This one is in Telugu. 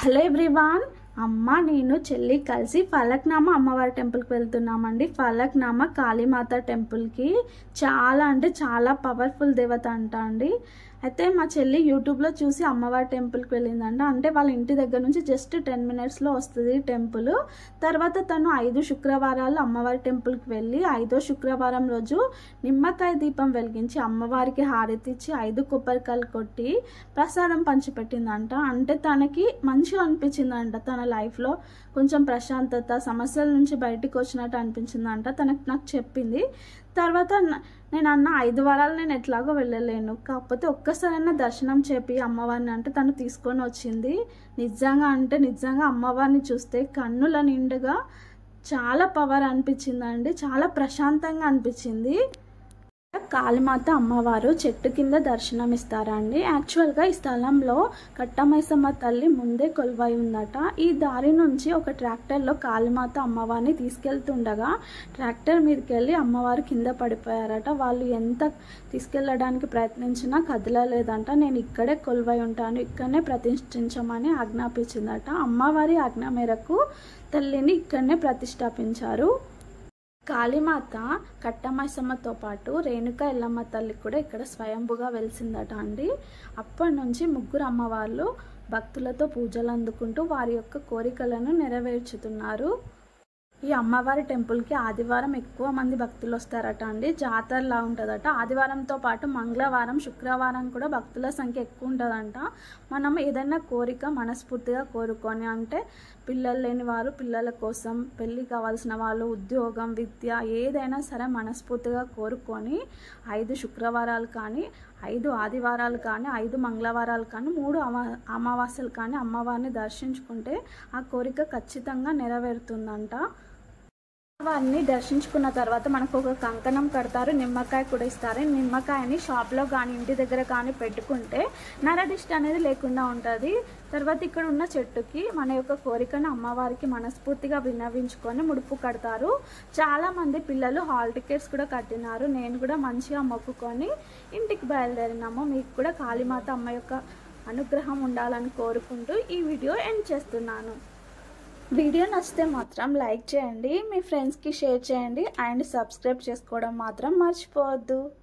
హలో ఎవ్రీవాన్ అమ్మ నేను చెల్లి కలిసి ఫలక్నామా అమ్మవారి టెంపుల్కి వెళ్తున్నామండి ఫలక్నామా కాళీమాత టెంపుల్కి చాలా అంటే చాలా పవర్ఫుల్ దేవత అంట అండి అయితే మా చెల్లి యూట్యూబ్లో చూసి అమ్మవారి టెంపుల్కి వెళ్ళిందంట అంటే వాళ్ళ ఇంటి దగ్గర నుంచి జస్ట్ టెన్ మినిట్స్లో వస్తుంది టెంపుల్ తర్వాత తను ఐదు శుక్రవారాలు అమ్మవారి టెంపుల్కి వెళ్ళి ఐదో శుక్రవారం రోజు నిమ్మకాయ దీపం వెలిగించి అమ్మవారికి హారతి ఇచ్చి ఐదు కొబ్బరికాయలు కొట్టి ప్రసాదం పంచిపెట్టిందంట అంటే తనకి మంచిగా అనిపించిందంట తన లైఫ్లో కొంచెం ప్రశాంతత సమస్యల నుంచి బయటికి వచ్చినట్టు అనిపించిందంట తనకు నాకు చెప్పింది తర్వాత న- నేను అన్న ఐదు వారాలు నేను ఎట్లాగో వెళ్ళలేను కాకపోతే ఒక్కసారైనా దర్శనం చేపి అమ్మవారిని అంటే తను తీసుకొని వచ్చింది నిజంగా అంటే నిజంగా అమ్మవారిని చూస్తే కన్నుల నిండుగా చాలా పవర్ అనిపించిందండి చాలా ప్రశాంతంగా అనిపించింది కాళీమాత అమ్మవారు చెట్టు కింద దర్శనం ఇస్తారండి యాక్చువల్గా ఈ స్థలంలో కట్టమైసమ్మ తల్లి ముందే కొలువై ఉందట ఈ దారి నుంచి ఒక ట్రాక్టర్లో కాళీమాత అమ్మవారిని తీసుకెళ్తుండగా ట్రాక్టర్ మీదకి వెళ్ళి అమ్మవారు కింద పడిపోయారట వాళ్ళు ఎంత తీసుకెళ్ళడానికి ప్రయత్నించినా కదలలేదంట నేను ఇక్కడే కొలువై ఉంటాను ఇక్కడనే ప్రతిష్ఠించమని ఆజ్ఞాపించిందట అమ్మవారి ఆజ్ఞ మేరకు తల్లిని ఇక్కడనే ప్రతిష్టాపించారు కాళీమాత కట్టమైసమ్మతో పాటు రేణుక ఎల్లమ్మ తల్లి కూడా ఇక్కడ స్వయంభుగా వెలిసిందట అండి అప్పటి నుంచి ముగ్గురు అమ్మవార్లు భక్తులతో పూజలు అందుకుంటూ వారి యొక్క కోరికలను నెరవేర్చుతున్నారు ఈ అమ్మవారి టెంపుల్కి ఆదివారం ఎక్కువ మంది భక్తులు వస్తారట అండి జాతరలా ఉంటుందట ఆదివారంతో పాటు మంగళవారం శుక్రవారం కూడా భక్తుల సంఖ్య ఎక్కువ ఉంటుందంట మనం ఏదైనా కోరిక మనస్ఫూర్తిగా కోరుకొని అంటే పిల్లలు లేని వారు పిల్లల కోసం పెళ్ళి కావాల్సిన వాళ్ళు ఉద్యోగం విద్య ఏదైనా సరే మనస్ఫూర్తిగా కోరుకొని ఐదు శుక్రవారాలు కానీ ఐదు ఆదివారాలు కానీ ఐదు మంగళవారాలు కానీ మూడు అమా అమావాస్యలు కానీ అమ్మవారిని దర్శించుకుంటే ఆ కోరిక ఖచ్చితంగా నెరవేరుతుందంట వారిని దర్శించుకున్న తర్వాత మనకు ఒక కంకణం కడతారు నిమ్మకాయ కూడా ఇస్తారు ఈ నిమ్మకాయని షాప్లో కానీ ఇంటి దగ్గర కానీ పెట్టుకుంటే నరదిష్టి అనేది లేకుండా ఉంటుంది తర్వాత ఇక్కడ ఉన్న చెట్టుకి మన యొక్క కోరికను అమ్మవారికి మనస్ఫూర్తిగా విన్నవించుకొని ముడుపు కడతారు చాలా మంది పిల్లలు హాల్ టికెట్స్ కూడా కట్టినారు నేను కూడా మంచిగా మొక్కుకొని ఇంటికి బయలుదేరినాము మీకు కూడా కాళీమాత అమ్మ యొక్క అనుగ్రహం ఉండాలని కోరుకుంటూ ఈ వీడియో ఎండ్ చేస్తున్నాను వీడియో నచ్చితే మాత్రం లైక్ చేయండి మీ ఫ్రెండ్స్కి షేర్ చేయండి అండ్ సబ్స్క్రైబ్ చేసుకోవడం మాత్రం మర్చిపోవద్దు